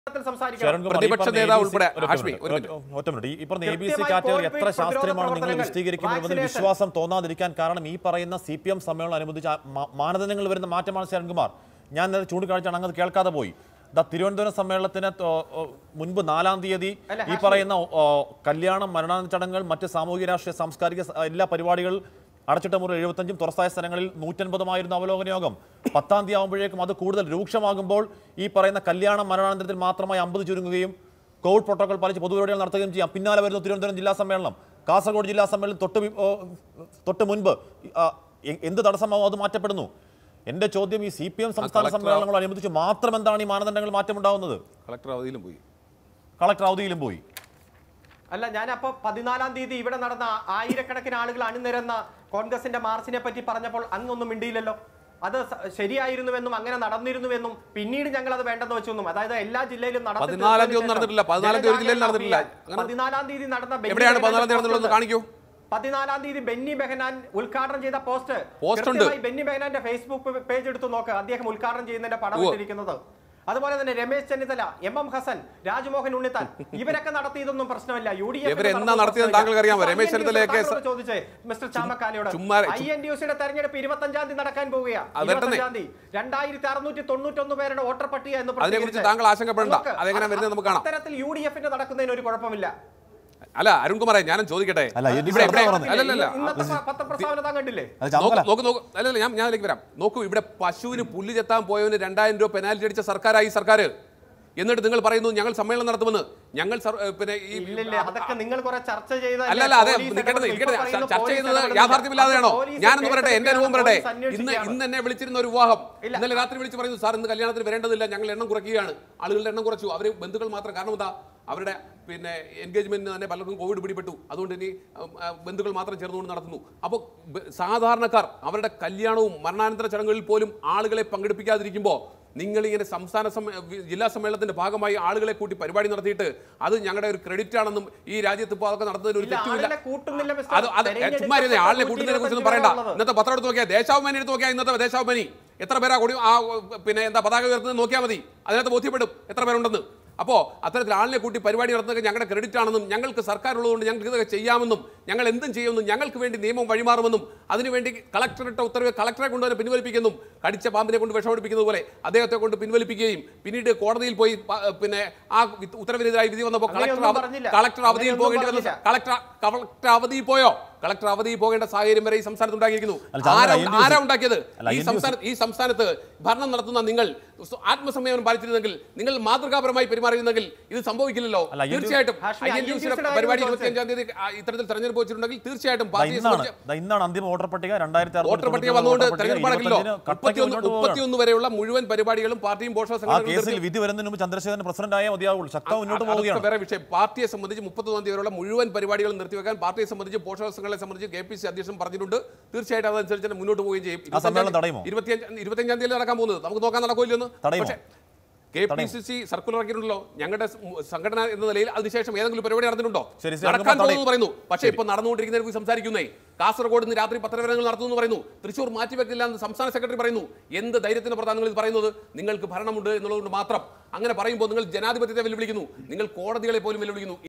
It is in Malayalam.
സംസാരിക്കണം ശരൺകുമാർ, ഈ പ്രതിപക്ഷ പറഞ്ഞ നേതാവ് ABC ഉൾപ്പെടെ ഒരു ഹാഷ്മി, മിനിറ്റ്, ഒരു ഒരു- ഒറ്റ മിനിറ്റ്. ഈ- ഈ പറഞ്ഞ എ ബി സി കൃത്യമായി കാറ്റഗറി കോവിഡ് എത്ര ശാസ്ത്രീയമാണ് നിങ്ങൾ പ്രതിരോധ വിശദീകരിക്കുന്നതെന്ന് പ്രവർത്തനങ്ങൾ, വിശ്വാസം തോന്നാതിരിക്കാൻ കാരണം ഈ പറയുന്ന സി പി എം സമ്മേളനം അനുബന്ധിച്ച ആ മാ- മാനദണ്ഡങ്ങൾ വരുന്ന മാറ്റമാണ് ശരൺകുമാർ ഞാൻ നേരെ ചൂണ്ടിക്കാണിച്ചാണ് അങ്ങ് അത് കേൾക്കാതെ പോയി ദാ തിരുവനന്തപുരം സമ്മേളനത്തിന് ത- ഓ, മുൻപ് നാലാം തീയതി അല്ല, ഈ ഹാഷ്മി. പറയുന്ന ഓ, കല്യാണം മരണാനന്തര ചടങ്ങുകൾ മറ്റ് സാമൂഹിക രാഷ്ട്രീയ സാംസ്കാരിക സ- എല്ലാ പരിപാടികൾ അടച്ചിട്ട മുറി എഴുപത്തഞ്ചും തുറസായ സ്ഥലങ്ങളിൽ നൂറ്റൻപതുമായിരുന്നു അവലോകന യോഗം പത്താം തീയതി ആകുമ്പോഴേക്കും അത് കൂടുതൽ രൂക്ഷമാകുമ്പോൾ ഈ പറയുന്ന കല്യാണം മരണാനന്തരത്തിൽ മാത്രമായി അമ്പത് ചുരുങ്ങുകയും കോവിഡ് പ്രോട്ടോകോൾ പാലിച്ച് പൊതുപരിപാടികൾ നടത്തുകയും ചെയ്യാം പിന്നാലെ വരുന്ന തിരുവനന്തപുരം ജില്ലാ സമ്മേളനം കാസർഗോഡ് ജില്ലാ സമ്മേളനം തൊട്ട് വി- ഓ, തൊട്ട് മുൻപ് ആ, എ- എന്ത് തടസ്സമാവും അത് മാറ്റപ്പെടുന്നു എന്റെ ചോദ്യം ഈ സി പി എം സംസ്ഥാന കളക്ടർ- സമ്മേളനങ്ങൾ അനുബന്ധിച്ച് മാത്രം എന്താണ് ഈ മാനദണ്ഡങ്ങൾ മാറ്റമുണ്ടാവുന്നത് കളക്ടർ അവധിയിലും പോയി കളക്ടർ അവധിയിലും പോയി അല്ല ഞാൻ അപ്പൊ പതിനാലാം തീയതി ഇവിടെ നടന്ന ആയിരക്കണക്കിന് ആളുകൾ അണിനിരന്ന കോൺഗ്രസിന്റെ മാർച്ചിനെ പറ്റി പറഞ്ഞപ്പോൾ അങ്ങൊന്നും മിണ്ടിയില്ലല്ലോ അത് സ- ശരിയായിരുന്നുവെന്നും അങ്ങനെ നടന്നിരുന്നുവെന്നും പിന്നീട് ഞങ്ങൾ അത് വേണ്ടെന്ന് വെച്ചൊന്നും അതായത് എല്ലാ ജില്ലയിലും നടത്തി പതിനാലാം തീയതി ഒന്നും തീർത്തതിന് നടന്നിട്ടില്ല. ശേഷം പതിനാലാം തീയതി ഒരു ജില്ലയിൽ നടന്നിട്ടില്ല. ജനജാഗരണം അങ്ങനെ- പതിനാലാം തീയതി നടന്ന ബെന്നി എവിടെയാണ് ബെഹനാന്റെ പതിനാലാം തീയതി നടന്നുള്ളത് പോസ്റ്റ് കാണിക്കൂ പതിനാലാം തീയതി ബെന്നി ബെഹനാൻ ഉദ്ഘാടനം ചെയ്ത പോസ്റ്റ് പോസ്റ്റ് ഉണ്ട്. കൃത്യമായി ബെന്നി ബെഹനാന്റെ ഫേസ്ബുക്ക് പേജ് എടുത്ത് നോക്ക് അദ്ദേഹം ഉദ്ഘാടനം ചെയ്യുന്നതിന്റെ പടം ഉവ്വ്. ഇട്ടിരിക്കുന്നത് അതുപോലെ തന്നെ രമേശ് ചെന്നിത്തല എം എം ഹസൻ രാജ്മോഹൻ ഉണ്ണിത്താൻ ഇവരൊക്കെ നടത്തിയതൊന്നും പ്രശ്നമല്ല യു ഡി എഫ് ഇവരെന്നാ നടത്തിയതെന്ന് താങ്കൾക്ക് അറിയാമോ? രമേശ് ചെന്നിത്തലയൊക്കെ സ- ചോദിച്ചേ മിസ്റ്റർ ചാമക്കാലയോട് ചുമ്മാ- ഐ എൻ ഡി യുടെ തെരഞ്ഞെടുപ്പ് ഇരുപത്തഞ്ചാം തീയതി നടക്കാൻ പോവുകയാണ് അത് വരട്ടെ. ഇരുപത്തഞ്ചാം തീയതി രണ്ടായിരത്തി അറുന്നൂറ്റി തൊണ്ണൂറ്റൊന്ന് പേരുടെ വോട്ടർ പട്ടിക എന്ന് അതിനെക്കുറിച്ച് പ്രസിദ്ധീകരിച്ച് താങ്കൾ ആശങ്കപ്പെടേണ്ട. നോക്ക്. അതെങ്ങനെ വരുന്നത് നമുക്ക് കാണാം. അത്തരത്തിൽ യു ഡി എഫിന്റെ നടക്കുന്നതിന് ഒരു കുഴപ്പമില്ല അല്ല അരുൺകുമാറെ ഞാനും ചോദിക്കട്ടെ അല്ല, ഇത് ഇവിടെ ഇവിടെ പറഞ്ഞത്. അല്ലല്ല ഇന്നത്തെ പത്രപ്രസ്താവന താൻ കണ്ടില്ലേ അത് നോക്കൂ ചാമക്കല നോക്കൂ നോക്കൂ അല്ലല്ല ഞാൻ ഞാൻ അതിലേക്ക് വരാം നോക്കൂ ഇവിടെ പശുവിന് പുല്ല് ചെത്താൻ പോയവന് രണ്ടായിരം രൂപ പെനാൽറ്റി അടിച്ച സർക്കാരായി സർക്കാർ എന്നിട്ട് നിങ്ങൾ പറയുന്നു ഞങ്ങൾ സമ്മേളനം നടത്തുമെന്ന് ഞങ്ങൾ സർ- ഏ, പിന്നെ ഈ ഇല്ലില്ല അതൊക്കെ നിങ്ങൾ കുറെ ചർച്ച ചെയ്ത അല്ലല്ല അതെ നിൽക്കട്ടെ നിൽക്കട്ടെ ചർച്ച ചെയ്യുന്നത് യാഥാർത്ഥ്യമില്ലാതെയാണോ ഞാനൊന്ന് പറയട്ടെ എന്റെ അനുഭവം പറയട്ടെ ഇന്ന് ഇന്ന് എന്നെ വിളിച്ചിരുന്ന ഒരു വിവാഹം ഇല്ല. ഇന്നലെ രാത്രി വിളിച്ച് പറയുന്നു സാർ ഇന്ന് കല്യാണത്തിന് വരേണ്ടതില്ല ഞങ്ങൾ എണ്ണം കുറയ്ക്കുകയാണ് ആളുകളുടെ എണ്ണം കുറച്ചു അവർ ബന്ധുക്കൾ മാത്രം കാരണം എന്താ അവരുടെ പിന്നെ എൻഗേജ്മെന്റിന് തന്നെ പലർക്കും കോവിഡ് പിടിപെട്ടു അതുകൊണ്ട് ഇനി ഉം, ആ, ബന്ധുക്കൾ മാത്രം ചേർന്നുകൊണ്ട് നടത്തുന്നു അപ്പോൾ ബ- സാധാരണക്കാർ അവരുടെ കല്യാണവും മരണാനന്തര ചടങ്ങുകളിൽ പോലും ആളുകളെ പങ്കെടുപ്പിക്കാതിരിക്കുമ്പോൾ നിങ്ങൾ ഇങ്ങനെ സംസ്ഥാന സമ്മേ- വി- ജില്ലാ സമ്മേളനത്തിന്റെ ഭാഗമായി ആളുകളെ കൂട്ടി പരിപാടി നടത്തിയിട്ട് അത് ഞങ്ങളുടെ ഒരു ക്രെഡിറ്റ് ആണെന്നും ഈ രാജ്യത്ത് ഇപ്പോൾ അതൊക്കെ നടത്തുന്നതിന് ഒരു ഇല്ല, തെറ്റുമില്ല ആളിനെ കൂട്ടുന്നില്ല മിസ്റ്റർ. അത് അത് തെരഞ്ഞെടുക്കപ്പെട്ട ചുമ്മാ ഇരുന്നേ, ആളിനെ കൂട്ടുന്നതിനെ കുറിച്ചൊന്നും പറയണ്ട ഉള്ളത്. ഇന്നത്തെ പത്രം എടുത്ത് നോക്കിയാൽ ദേശാഭിമാനി എടുത്ത് നോക്കിയാൽ ഇന്നത്തെ ദേശാഭിമാനി എത്ര പേരാ കൂടി ആ പിന്നെ എന്താ പതാക ഉയർത്തുന്നത് നോക്കിയാൽ മതി അതിനകത്ത് ബോധ്യപ്പെടും എത്ര പേരുണ്ടെന്ന് അപ്പോൾ അത്തരത്തിൽ ആളിനെ കൂട്ടി പരിപാടി നടത്തുന്നത് ഞങ്ങളുടെ ക്രെഡിറ്റ് ആണെന്നും ഞങ്ങൾക്ക് സർക്കാർ ഉള്ളതുകൊണ്ട് ഞങ്ങൾക്ക് ഇതൊക്കെ ചെയ്യാമെന്നും ഞങ്ങൾ എന്തും ചെയ്യുമെന്നും ഞങ്ങൾക്ക് വേണ്ടി നിയമം വഴിമാറുമെന്നും അതിനുവേണ്ടി കളക്ടറിട്ട ഉത്തരവ് കളക്ടറെ കൊണ്ട് തന്നെ പിൻവലിപ്പിക്കുന്നു കടിച്ച പാമ്പിനെ കൊണ്ട് വിഷമടിപ്പിക്കുന്നത് പോലെ അദ്ദേഹത്തെ കൊണ്ട് പിൻവലിപ്പിക്കുകയും പിന്നീട് കോടതിയിൽ പോയി പ- പിന്നെ ആ വി- ഉത്തരവിനെതിരായി വിധി വന്നപ്പോൾ കളക്ടർ അങ്ങനെയൊന്നും അവ- പറഞ്ഞില്ല. കളക്ടർ അവധിയിൽ അങ്ങനെയൊന്നും പോകേണ്ടി വന്ന പറഞ്ഞില്ല. കളക്ടർ കളക്ടർ അവധിയിൽ പോയോ കളക്ടർ അവധിയിൽ പോകേണ്ട സാഹചര്യം വരെ ഈ സംസ്ഥാനത്ത് ഉണ്ടാക്കിയിരിക്കുന്നു അല്ല, ചാമര, ആരാ INDC ആരാ ഉണ്ടാക്കിയത് അല്ല, ഈ INDC സംസ്ഥാനത്ത് ഈ സംസ്ഥാനത്ത് ഭരണം നടത്തുന്ന നിങ്ങൾ സ്വ- ആത്മസംയമനം പാലിച്ചിരുന്നെങ്കിൽ നിങ്ങൾ മാതൃകാപരമായി പെരുമാറിയിരുന്നെങ്കിൽ ഇത് സംഭവിക്കില്ലല്ലോ അല്ല, INDC തീർച്ചയായിട്ടും ഹാഷ്മി, INDC യുടെ INDC യുടെ പരിപാടി കാര്യം ഇരുപത്തിയഞ്ചാം തീയതി ആ, ഇത്തരത്തിൽ തെരഞ്ഞെടുപ്പ് വെച്ചിട്ടുണ്ടെങ്കിൽ തീർച്ചയായിട്ടും ദാ പാർട്ടിയെ ഇന്നാണ് സംബന്ധിച്ച് ദാ ഇന്നാണ് അന്തിമ വോട്ടർ പട്ടിക രണ്ടായിരത്തി വോട്ടർ പട്ടിക വന്നുകൊണ്ട് തെരഞ്ഞെടുപ്പ് നടക്കില്ലോ മുപ്പത്തിയൊന്ന് മുപ്പത്തിയൊന്ന് വരെയുള്ള മുഴുവൻ പരിപാടികളും പാർട്ടിയും പോഷക ആ സംഘടനകളും കേസിൽ വിധി വരുന്നതിന് മുമ്പ് ചന്ദ്രശേഖരൻ പ്രസിഡന്റ് ആയേ മതിയാവുള്ളൂ ശക്തം മുന്നോട്ട് അടുത്ത പോവുകയാണ് വേറെ വിഷയം പാർട്ടിയെ സംബന്ധിച്ച് മുപ്പത്തൊന്നാം തീയതി വരെയുള്ള മുഴുവൻ പരിപാടികളും നിർത്തിവെക്കാൻ പാർട്ടിയെ സംബന്ധിച്ച് പോഷക സംഘങ്ങളെ സംബന്ധിച്ച് കെ പി സി അധ്യക്ഷൻ പറഞ്ഞിട്ടുണ്ട് തീർച്ചയായിട്ടും അതനുസരിച്ച് തന്നെ മുന്നോട്ട് പോവുകയും ചെയ്യും ആ സമ്മേളനം തടയുമോ? ഇരുപത്തിയഞ്ച് ഇരുപത്തിയഞ്ചാം തീയതി നടക്കാൻ പോകുന്നത് നമുക്ക് നോക്കാൻ നടക്കില്ലെന്ന് തടയുമോ? പക്ഷേ K P C C circular ഇറക്കിയിട്ടുണ്ടല്ലോ ഞങ്ങളുടെ സ് മു- സംഘടന എന്ന നിലയിൽ അതിനുശേഷം ഏതെങ്കിലും പരിപാടി നടന്നിട്ടുണ്ടോ ശരി, ശരി, നടക്കാൻ നമുക്ക് പോകുന്നു പറയുന്നു പക്ഷേ ഇപ്പൊ നടന്നുകൊണ്ടിരിക്കുന്നതിനെ കുറിച്ച് സംസാരിക്കുന്നേ കാസർഗോഡ് ഇന്ന് രാത്രി പത്രവിവരങ്ങൾ നടത്തുന്നു പറയുന്നു തൃശ്ശൂർ മാറ്റിവെക്കില്ല എന്ന് സംസ്ഥാന സെക്രട്ടറി പറയുന്നു എന്ത് ധൈര്യത്തിന് പ്രധാനങ്ങൾ ഇത് പറയുന്നത് നിങ്ങൾക്ക് ഭരണമുണ്ട് എന്നുള്ളതുകൊണ്ട് മാത്രം അങ്ങനെ പറയുമ്പോൾ നിങ്ങൾ ജനാധിപത്യത്തെ വെല്ലുവിളിക്കുന്നു നിങ്ങൾ കോടതികളെ പോലും വെല്ലുവിളിക്കുന്നു